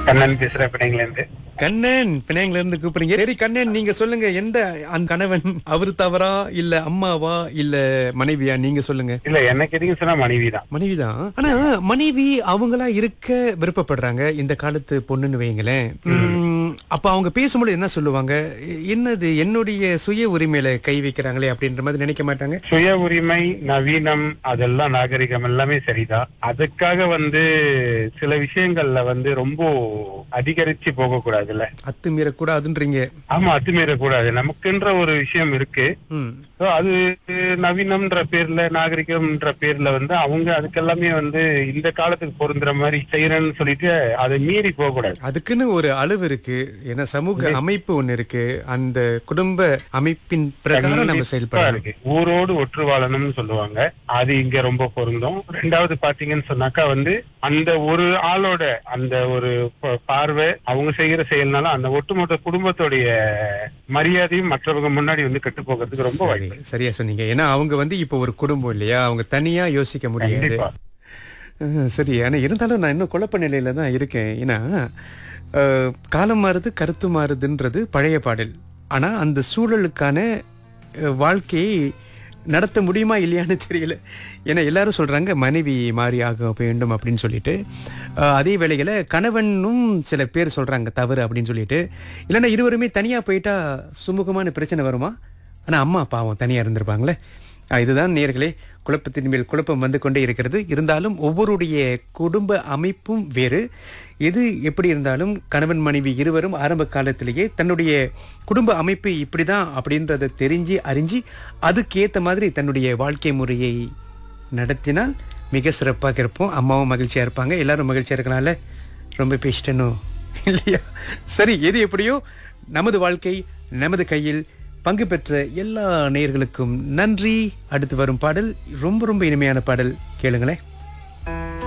கண்ணன் பேசுறேன் பிள்ளைங்கள இருந்து கண்ணன் பிணையங்கள்ல இருந்து கூப்பிடுறீங்க சரி கண்ணன் நீங்க சொல்லுங்க எந்த அந்த கணவன் அவரு தவறா இல்ல அம்மாவா இல்ல மனைவியா நீங்க சொல்லுங்க இல்ல என்ன கேட்டீங்கன்னு சொன்னா மனைவி தான் மனைவிதான் ஆனா மனைவி அவங்களா இருக்க விருப்பப்படுறாங்க இந்த காலத்து பொண்ணுன்னு வைங்களேன் உம், அப்ப அவங்க பேசும்போது என்ன சொல்லுவாங்க என்னது என்னுடைய சுய உரிமையில கை வைக்கிறாங்களே அப்படின்ற மாதிரி நினைக்க மாட்டாங்க சுய உரிமை நவீனம் அதெல்லாம் நாகரிகம் எல்லாமே சரிதான் அதுக்காக வந்து சில விஷயங்கள்ல வந்து ரொம்ப அதிகரிச்சு போக கூடாதுல்ல அத்துமீறக்கூடாதுன்றீங்க ஆமா அத்துமீற கூடாது நமக்குன்ற ஒரு விஷயம் இருக்கு ம் So, அது நவீனம்ன்ற பேர்ல நாகரிகம்ன்ற பேர்ல வந்து அவங்க அதுக்கெல்லாமே வந்து இந்த காலத்துக்கு பொருந்துற மாதிரி செய்யறேன்னு சொல்லிட்டு அதை மீறி போக கூடாது அதுக்குன்னு ஒரு அளவு இருக்கு ஏன்னா சமூக அமைப்பு ஒண்ணு இருக்கு அந்த குடும்ப அமைப்பின் பிரகாரம் நம்ம கண்டிப்பா செயல்படணும் இருக்கு ஊரோடு ஒற்று வாழணும்னு சொல்லுவாங்க அது இங்க ரொம்ப பொருந்தும் ரெண்டாவது பாத்தீங்கன்னு சொன்னாக்கா வந்து அந்த ஒரு ஆளோட அந்த ஒரு ப- பார்வை அவங்க செய்யற செயல்னால அந்த ஒட்டுமொத்த குடும்பத்துடைய மரியாதையும் மற்றவங்க முன்னாடி வந்து கெட்டு போகிறதுக்கு ரொம்ப சரி, வாய்ப்பு சரியா சொன்னீங்க ஏன்னா அவங்க வந்து இப்போ ஒரு குடும்பம் இல்லையா அவங்க தனியா யோசிக்க முடியாது கண்டிப்பா அஹ், சரி ஆனா இருந்தாலும் நான் இன்னும் குழப்ப நிலையில தான் இருக்கேன் ஏன்னா அஹ், காலம் மாறுது கருத்து மாறுதுன்றது பழைய பாடல் ஆனா அந்த சூழலுக்கான அஹ், வாழ்க்கையை நடத்த முடியுமா இல்லையான்னு தெரியல ஏன்னா எல்லாரும் சொல்றாங்க மனைவி மாறி ஆக வேண்டும் அப்படின்னு சொல்லிட்டு அஹ், அதே வேளையில கணவனும் சில பேர் சொல்றாங்க தவறு அப்படின்னு சொல்லிட்டு இல்லைன்னா இருவருமே தனியா போயிட்டா சுமூகமான பிரச்சனை வருமா ஆனா அம்மா பாவம் தனியா இருந்திருப்பாங்களே ஆஹ் இதுதான் நேர்களே குழப்பத்தின் மேல் குழப்பம் வந்து கொண்டே இருக்கிறது இருந்தாலும் ஒவ்வொருடைய குடும்ப அமைப்பும் வேறு எது எப்படி இருந்தாலும் கணவன் மனைவி இருவரும் ஆரம்ப காலத்திலேயே தன்னுடைய குடும்ப அமைப்பு இப்படிதான் அப்படின்றத தெரிஞ்சு அறிஞ்சு அதுக்கேத்த மாதிரி தன்னுடைய வாழ்க்கை முறையை நடத்தினால் மிக சிறப்பாக இருப்போம் அம்மாவும் மகிழ்ச்சியா இருப்பாங்க எல்லாரும் மகிழ்ச்சியா இருக்கலாம்ல ரொம்ப பேசிட்டேனோ இல்லையா சரி எது எப்படியோ நமது வாழ்க்கை நமது கையில் பங்கு பெற்ற எல்லா நேயர்களுக்கும் நன்றி அடுத்து வரும் பாடல் ரொம்ப ரொம்ப இனிமையான பாடல் கேளுங்களேன்